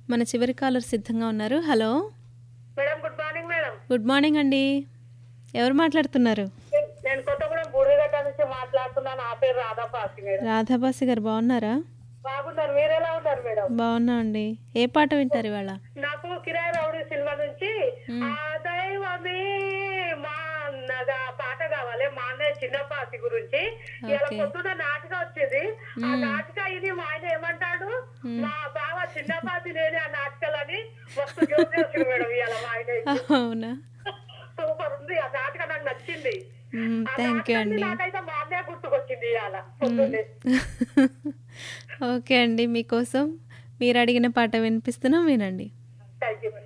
మన చివరి కాలర్ సిద్ధంగా ఉన్నారు hello madam good morning madam good morning అండి ఎవరు మాట్లాడుతున్నారు నేను కొత్తగూడెం బూడిగడ్డ నుంచి మాట్లాడుతున్నాను ఆ పేరు రాధాపాసి మేడం రాధాబాసి గారు బాగున్నారా బాగున్నారు మీరు ఎలా ఉన్నారు మేడం బాగున్నా అండి ఏ పాట వింటారు ఇవాళ నాకు కిరాయి రౌడీ సినిమా నుంచి ఆ దైవమే మా అన్నగా పాట కావాలి మా అన్నయ్య చిన్నపాసి గురించి ఇలా Okay. పొద్దున నాటక వచ్చింది ఆ నాటక ఇది మా ఆయన ఏమంటాడు మా బావ చిన్నపాసి లేని ఆ నాటకాలని మస్తు జోక్ చేసిండు మేడం ఇవాళ మా ఆయన అవునా సూపర్ ఉంది ఆ నాటక నాకు నచ్చింది థ్యాంక్ యూ అండి నాకైతే మా అన్నయ్య గుర్తుకొచ్చింది ఇవాళ పొద్దున్నే ఓకే అండి మీకోసం మీరు అడిగిన పాట వినిపిస్తున్నాం వినండి థ్యాంక్ యూ మేడం